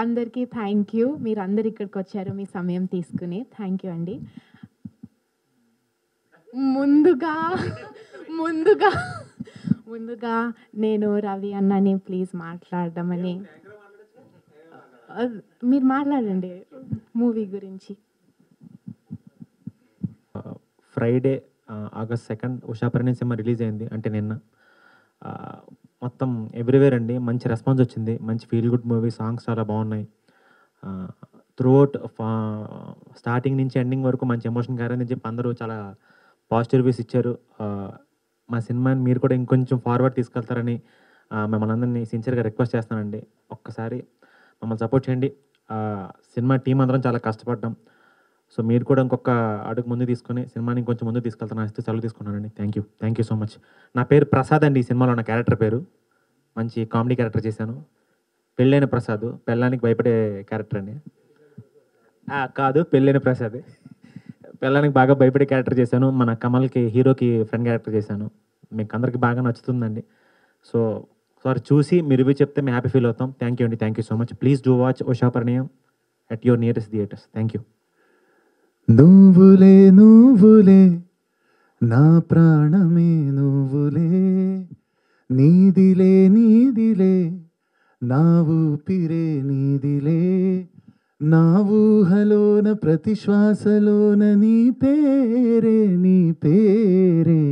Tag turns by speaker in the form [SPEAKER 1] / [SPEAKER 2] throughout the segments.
[SPEAKER 1] అందరికీ thank you మీరు అందరు ఇక్కడికి వచ్చారు మీ సమయం తీసుకుని థ్యాంక్ యూ అండి ముందుగా ముందుగా ముందుగా నేను రవి అన్నని ప్లీజ్ మాట్లాడదామని ఆ, మీరు మాట్లాడండి మూవీ గురించి
[SPEAKER 2] ఫ్రైడే ఆగస్ట్ సెకండ్ ఉషాపరిణి సినిమా రిలీజ్ అయింది అంటే నిన్న ఆ, మొత్తం ఎవ్రీవేర్ అండి మంచి రెస్పాన్స్ వచ్చింది మంచి ఫీల్ గుడ్ మూవీ సాంగ్స్ చాలా బాగున్నాయి త్రూ అవుట్ స్టార్టింగ్ నుంచి ఎండింగ్ వరకు మంచి ఎమోషన్ క్యారీ చెప్పి అందరూ చాలా పాజిటివ్ రివ్యూస్ ఇచ్చారు ఆ, మా సినిమాని మీరు కూడా ఇంకొంచెం ఫార్వర్డ్ తీసుకెళ్తారని ఆ, మిమ్మల్ని అందరినీ సిన్సియర్గా రిక్వెస్ట్ చేస్తానండి ఒక్కసారి మమ్మల్ని సపోర్ట్ చేయండి ఆ, సినిమా టీం అందరం చాలా కష్టపడ్డాం సో మీరు కూడా ఇంకొక అడుగు ముందు తీసుకొని సినిమాని ఇంకొంచెం ముందు తీసుకెళ్తాను ఇస్తే సెలవు తీసుకున్నానండి thank you thank you so much నా పేరు ప్రసాద్ అండి ఈ సినిమాలో నా క్యారెక్టర్ పేరు మంచి కామెడీ క్యారెక్టర్ చేశాను పెళ్ళైన ప్రసాద్ పెళ్ళానికి భయపడే క్యారెక్టర్ అండి ఆ, కాదు పెళ్ళైన ప్రసాద్ పెళ్ళానికి బాగా భయపడే క్యారెక్టర్ చేశాను మన కమల్కి హీరోకి ఫ్రెండ్ క్యారెక్టర్ చేశాను మీకు అందరికి బాగా నచ్చుతుందండి సో సారీ చూసి మీరు రివ్యూ చెప్తే మేము హ్యాపీ ఫీల్ అవుతాం థ్యాంక్ యూ అండి thank you so much please do watch Usha Parinayam at your nearest theatres thank you
[SPEAKER 3] నువ్వులే నువ్వులే నా ప్రాణమే నువ్వులే నీదిలే నీదిలే నా ఊపిరే నీదిలే నా ఊహలోన ప్రతి శ్వాసలోన నీ పేరే నీ పేరే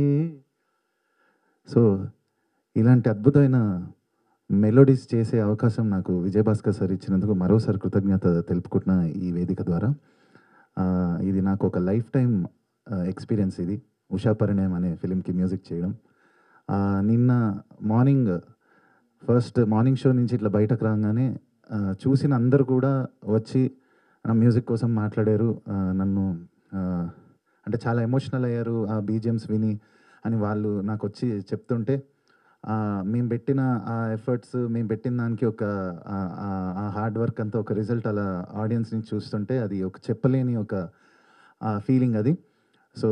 [SPEAKER 3] సో ఇలాంటి అద్భుతమైన మెలోడీస్ చేసే అవకాశం నాకు విజయభాస్కర్ సార్ ఇచ్చినందుకు మరోసారి కృతజ్ఞత తెలుపుకుంటున్న ఈ వేదిక ద్వారా ఆ, ఇది నాకు ఒక లైఫ్ టైం ఎక్స్పీరియన్స్ ఇది ఉషా పరిణయం అనే ఫిలింకి మ్యూజిక్ చేయడం ఆ, నిన్న మార్నింగ్ ఫస్ట్ మార్నింగ్ షో నుంచి ఇట్లా బయటకు రాగానే ఆ, చూసిన అందరు కూడా వచ్చి నా మ్యూజిక్ కోసం మాట్లాడారు ఆ, నన్ను ఆ, అంటే చాలా ఎమోషనల్ అయ్యారు ఆ బీజిఎమ్స్ విని అని వాళ్ళు నాకు వచ్చి చెప్తుంటే ఆ, మేము పెట్టిన ఆ ఎఫర్ట్స్ మేము పెట్టిన దానికి ఒక ఆ- ఆ- ఆ హార్డ్ వర్క్ అంతా ఒక రిజల్ట్ అలా ఆడియన్స్ నుంచి చూస్తుంటే అది ఒక చెప్పలేని ఒక ఫీలింగ్ అది సో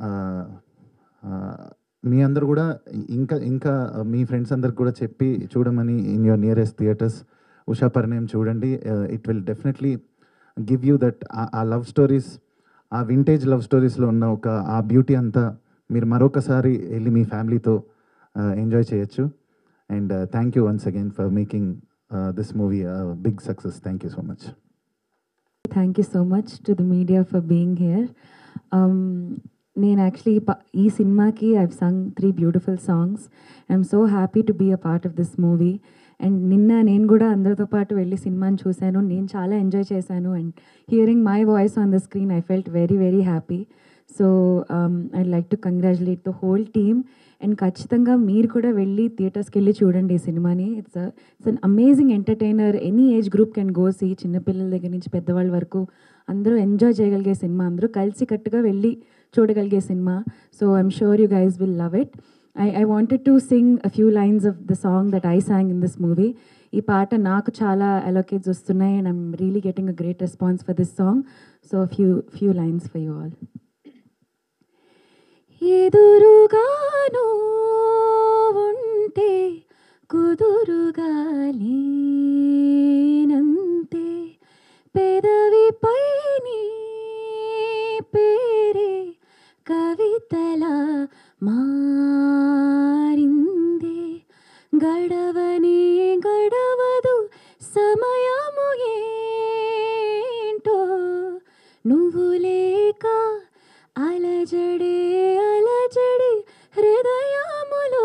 [SPEAKER 3] మీ అందరు కూడా ఇంకా ఇంకా మీ ఫ్రెండ్స్ అందరికి కూడా చెప్పి చూడమని in your nearest theatres Usha Parinayam చూడండి it will definitely give you that uh love stories uh vintage love స్టోరీస్లో ఉన్న ఒక ఆ బ్యూటీ అంతా మీరు మరొకసారి వెళ్ళి మీ ఫ్యామిలీతో ఎంజాయ్ చేయొచ్చు and thank you once again for making this movie big success thank you so much
[SPEAKER 4] thank you so much to the media for being here నేను యాక్చువల్లీ ఈ సినిమాకి I've sung three beautiful songs I'm so happy to be a part of this movie and నిన్న నేను కూడా అందరితో పాటు వెళ్ళి సినిమాని చూశాను నేను చాలా ఎంజాయ్ చేశాను and hearing my voice on the screen I felt very very happy so I like to congratulate the whole team and ఖచ్చితంగా మీరు కూడా వెళ్ళి థియేటర్స్కి వెళ్ళి చూడండి ఈ సినిమాని it's it's an amazing entertainer any age group can go see చిన్నపిల్లల దగ్గర నుంచి పెద్దవాళ్ళ వరకు అందరూ ఎంజాయ్ చేయగలిగే సినిమా అందరూ కలిసి కట్టుగా వెళ్ళి చూడగలిగే సినిమా so I'm sure you guys will love it I I wanted to sing a few lines of the song that I sang in this movie ఈ పాట నాకు చాలా అలోకేట్స్ వస్తున్నాయి and I'm really getting a great response for this song so few few lines for you all ఎదురుగాను ఉంటే కుదురుగా లేనంతే పెదవిపై నీ పేరే కవితలా మారిందే గడవని గడవదు సమయము ఏంటో నువ్వు లేక అలజడే అలజడి హృదయములో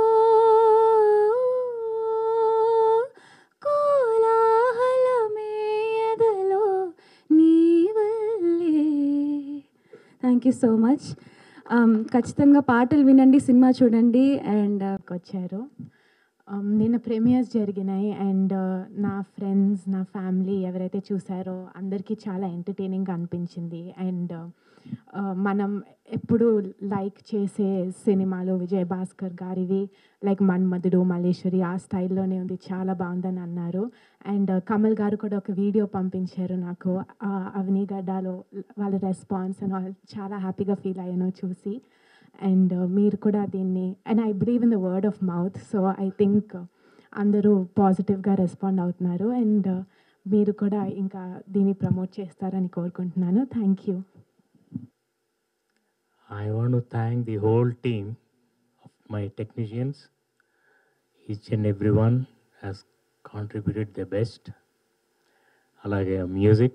[SPEAKER 4] కోలాహలమే ఎదలో నీ వల్లే థ్యాంక్ యూ సో మచ్ ఖచ్చితంగా పాటలు వినండి సినిమా చూడండి అండ్
[SPEAKER 1] వచ్చారు Um, నిన్న ప్రీమియర్స్ జరిగినాయి అండ్ నా ఫ్రెండ్స్ నా ఫ్యామిలీ ఎవరైతే చూసారో అందరికీ చాలా ఎంటర్టైనింగ్గా అనిపించింది అండ్ మనం ఎప్పుడు లైక్ చేసే సినిమాలు విజయ్ భాస్కర్ గారివి లైక్ మన్మధుడు మల్లేశ్వరి ఆ స్టైల్లోనే ఉంది చాలా బాగుందని అన్నారు అండ్ కమల్ గారు కూడా ఒక వీడియో పంపించారు నాకు ఆ అవని గడ్డాలో వాళ్ళ రెస్పాన్స్ అండ్ చాలా హ్యాపీగా ఫీల్ అయ్యాను చూసి అండ్ మీరు కూడా దీన్ని and I believe in the word of mouth so I think అందరూ పాజిటివ్గా రెస్పాండ్ అవుతున్నారు అండ్ మీరు కూడా ఇంకా దీన్ని ప్రమోట్ చేస్తారని కోరుకుంటున్నాను thank you
[SPEAKER 5] I want to thank the whole team of my technicians. Each and everyone has contributed their best. అలాగే మ్యూజిక్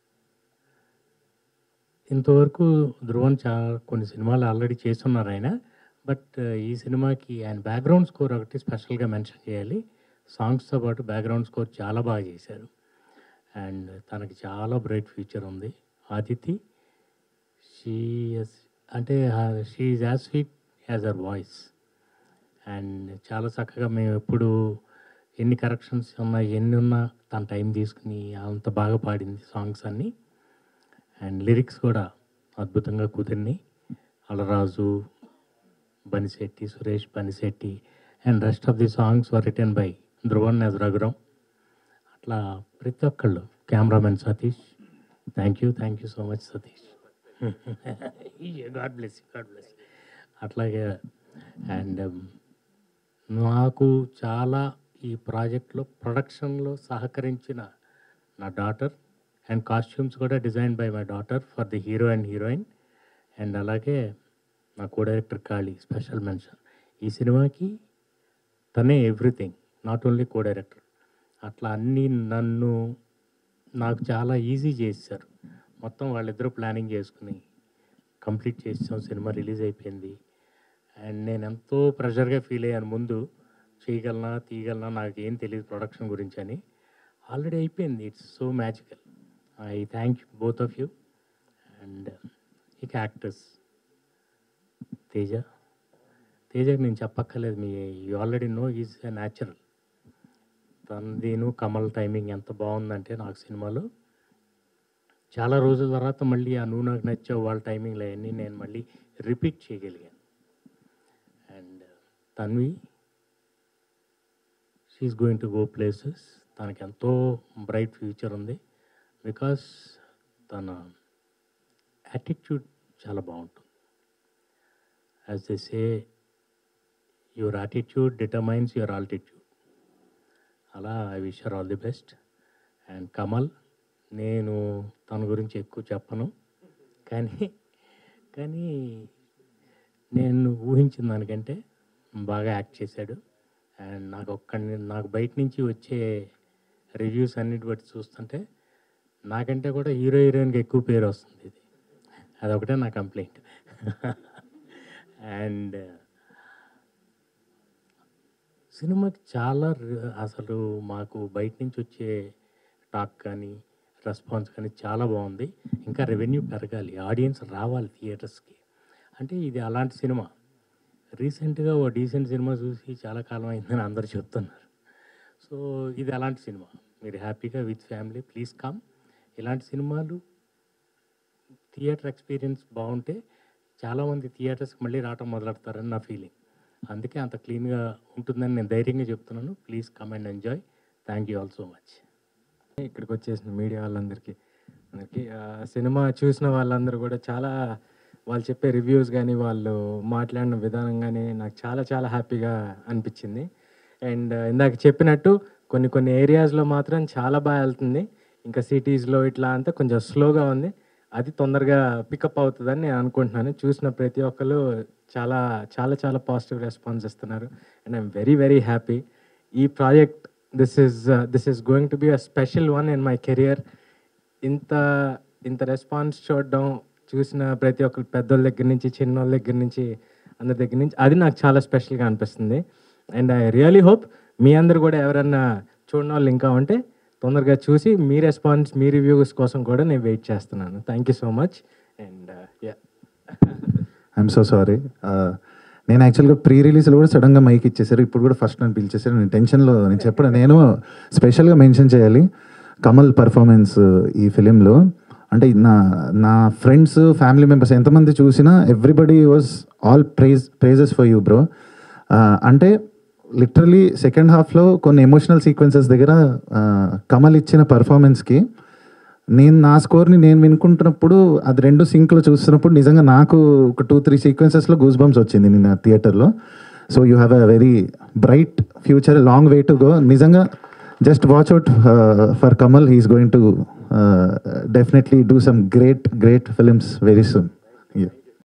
[SPEAKER 5] ఇంతవరకు ధ్రువన్ చా కొన్ని సినిమాలు ఆల్రెడీ చేస్తున్నారు ఆయన బట్ ఈ సినిమాకి ఆయన బ్యాక్గ్రౌండ్ స్కోర్ ఒకటి స్పెషల్గా మెన్షన్ చేయాలి సాంగ్స్తో పాటు బ్యాక్గ్రౌండ్ స్కోర్ చాలా బాగా చేశారు అండ్ తనకి చాలా బ్రైట్ ఫ్యూచర్ ఉంది ఆదితి షీ అంటే she is as sweet as her voice and చాలా చక్కగా మేము ఎప్పుడు ఎన్ని కరెక్షన్స్ ఉన్నా ఎన్ని ఉన్నా తన టైం తీసుకుని అంత బాగా పాడింది సాంగ్స్ అన్నీ అండ్ లిరిక్స్ కూడా అద్భుతంగా కుదిరినాయి Alaraju Banishetti Suresh Banishetti and rest of the songs were written by Dhruvan as Raghuram అట్లా ప్రతి ఒక్కళ్ళు cameraman Satish thank you thank you so much Satish God bless God bless అట్లాగే అండ్ నాకు చాలా ఈ ప్రాజెక్ట్లో ప్రొడక్షన్లో సహకరించిన నా డాటర్ అండ్ కాస్ట్యూమ్స్ కూడా design by my daughter for the hero and heroine and అలాగే నా co director Kali special mention ఈ సినిమాకి తనే everything not only co director అట్లా అన్నీ నన్ను నాకు చాలా ఈజీ చేశారు మొత్తం వాళ్ళిద్దరూ ప్లానింగ్ చేసుకుని కంప్లీట్ చేసాం సినిమా రిలీజ్ అయిపోయింది అండ్ నేను ఎంతో ప్రెషర్గా ఫీల్ అయ్యాను ముందు చేయగలనా తీయగలనా నాకు ఏం తెలియదు ప్రొడక్షన్ గురించి అని ఆల్రెడీ అయిపోయింది it's so magical I thank you both of you and ఇక యాక్టర్స్ తేజ తేజకి నేను చెప్పక్కర్లేదు మీ you already know is a natural తనదిను కమల్ టైమింగ్ ఎంత బాగుందంటే నాకు సినిమాలో చాలా రోజుల తర్వాత మళ్ళీ ఆ నువ్వు నాకు నచ్చావు వాళ్ళ టైమింగ్లో అవన్నీ నేను మళ్ళీ రిపీట్ చేయగలిగాను and Tanvi she is going to go places తనకి ఎంతో బ్రైట్ ఫ్యూచర్ ఉంది బికాస్ తన యాటిట్యూడ్ చాలా బాగుంటుంది as they say your attitude determines your altitude అలా I wish her all the best and Kamal నేను తన గురించి ఎక్కువ చెప్పను కానీ కానీ నేను ఊహించిన దానికంటే బాగా యాక్ట్ చేశాడు అండ్ నాకు ఒక్క నాకు బయట నుంచి వచ్చే రివ్యూస్ అన్నిటి బట్టి చూస్తుంటే నాకంటే కూడా హీరో హీరోయిన్కి ఎక్కువ పేరు వస్తుంది ఇది అదొకటే నా కంప్లైంట్ అండ్ సినిమాకి చాలా రి- అసలు మాకు బయట నుంచి వచ్చే టాక్ కానీ రెస్పాన్స్ కానీ చాలా బాగుంది ఇంకా రెవెన్యూ పెరగాలి ఆడియన్స్ రావాలి థియేటర్స్కి అంటే ఇది అలాంటి సినిమా రీసెంట్గా ఓ డీసెంట్ సినిమా చూసి చాలా కాలం అయిందని అందరు చెప్తున్నారు సో ఇది అలాంటి సినిమా మీరు హ్యాపీగా విత్ ఫ్యామిలీ ప్లీజ్ కమ్ ఇలాంటి సినిమాలు థియేటర్ ఎక్స్పీరియన్స్ బాగుంటే చాలామంది థియేటర్స్కి మళ్ళీ రావటం మొదలెడతారని నా ఫీలింగ్ అందుకే అంత క్లీన్గా ఉంటుందని నేను ధైర్యంగా చెప్తున్నాను please come and enjoy thank you all so much
[SPEAKER 2] ఇక్కడికి వచ్చేసిన మీడియా వాళ్ళందరికీ అందరికీ ఆ, సినిమా చూసిన వాళ్ళందరూ కూడా చాలా వాళ్ళు చెప్పే రివ్యూస్ కానీ వాళ్ళు మాట్లాడిన విధానం కానీ నాకు చాలా చాలా హ్యాపీగా అనిపించింది అండ్ ఇందాక చెప్పినట్టు కొన్ని కొన్ని ఏరియాస్లో మాత్రం చాలా బాగా వెళ్తుంది ఇంకా సిటీస్లో ఇట్లా అంతా కొంచెం స్లోగా ఉంది అది తొందరగా పికప్ అవుతుందని నేను అనుకుంటున్నాను చూసిన ప్రతి ఒక్కరు చాలా చాలా చాలా పాజిటివ్ రెస్పాన్స్ ఇస్తున్నారు and I'm very very happy ఈ project this is this is going to be a special one in my career ఇంత ఇంత రెస్పాన్స్ చూడడం చూసిన ప్రతి ఒక్కరు పెద్దోళ్ళ దగ్గర నుంచి చిన్నోళ్ళ దగ్గర నుంచి అందరి దగ్గర నుంచి అది నాకు చాలా స్పెషల్గా అనిపిస్తుంది అండ్ ఐ రియలీ హోప్ మీ అందరు కూడా ఎవరన్నా చూడని వాళ్ళు ఇంకా ఉంటే తొందరగా చూసి మీ రెస్పాన్స్ మీ రివ్యూస్ కోసం కూడా నేను వెయిట్ చేస్తున్నాను thank you so much and yeah
[SPEAKER 3] I'm so sorry నేను యాక్చువల్గా ప్రీ రిలీజ్లో కూడా సడన్గా మైక్ ఇచ్చేసారు ఇప్పుడు కూడా ఫస్ట్ నన్ను పిలిచేసారు నేను టెన్షన్లో నేను చెప్పడం నేను స్పెషల్గా మెన్షన్ చేయాలి కమల్ పర్ఫార్మెన్స్ ఈ ఫిలింలో అంటే నా నా ఫ్రెండ్స్ ఫ్యామిలీ మెంబర్స్ ఎంతమంది చూసినా everybody was all praise praises for you bro అంటే లిటరలీ సెకండ్ హాఫ్లో కొన్ని ఎమోషనల్ సీక్వెన్సెస్ దగ్గర ఆ, కమల్ ఇచ్చిన పర్ఫార్మెన్స్కి నేను నా స్కోర్ని నేను వినుకుంటున్నప్పుడు అది రెండు సింక్లో చూస్తున్నప్పుడు నిజంగా నాకు ఒక టూ త్రీ సీక్వెన్సెస్లో గూస్ బంప్స్ వచ్చింది నిన్న థియేటర్లో so you have a very bright future long way to go నిజంగా just watch out uh, for Kamal. He's going to uh, definitely do some great, great films very soon. Yeah.